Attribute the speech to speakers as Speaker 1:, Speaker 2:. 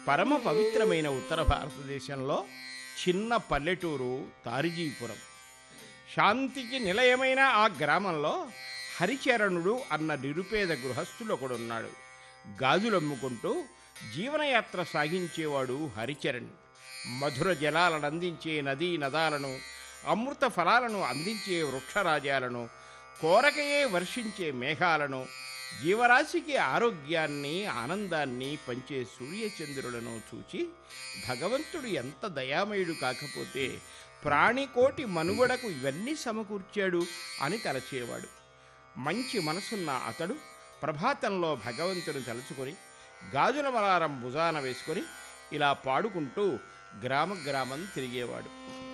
Speaker 1: పరమ పవిత్రమైన ఉత్తర భారతదేశంలో చిన్న పల్లెటూరు తారిజీపురం శాంతికి నిలయమైన ఆ గ్రామంలో హరిచరణుడు అన్న నిరుపేద గృహస్థుడు ఒకడున్నాడు గాజులమ్ముకుంటూ జీవనయాత్ర సాగించేవాడు హరిచరణ్ మధుర జలాలను అందించే నదీ నదాలను అమృత ఫలాలను అందించే వృక్షరాజాలను కోరకయే వర్షించే మేఘాలను జీవరాశికి ఆరోగ్యాన్ని ఆనందాన్ని పంచే సూర్యచంద్రులను చూచి భగవంతుడు ఎంత దయామయుడు కాకపోతే ప్రాణికోటి మనుగడకు ఇవన్నీ సమకూర్చాడు అని తలచేవాడు మంచి మనసున్న అతడు ప్రభాతంలో భగవంతుని తలుచుకొని గాజుల మలారం భుజాన వేసుకొని ఇలా పాడుకుంటూ గ్రామ గ్రామం తిరిగేవాడు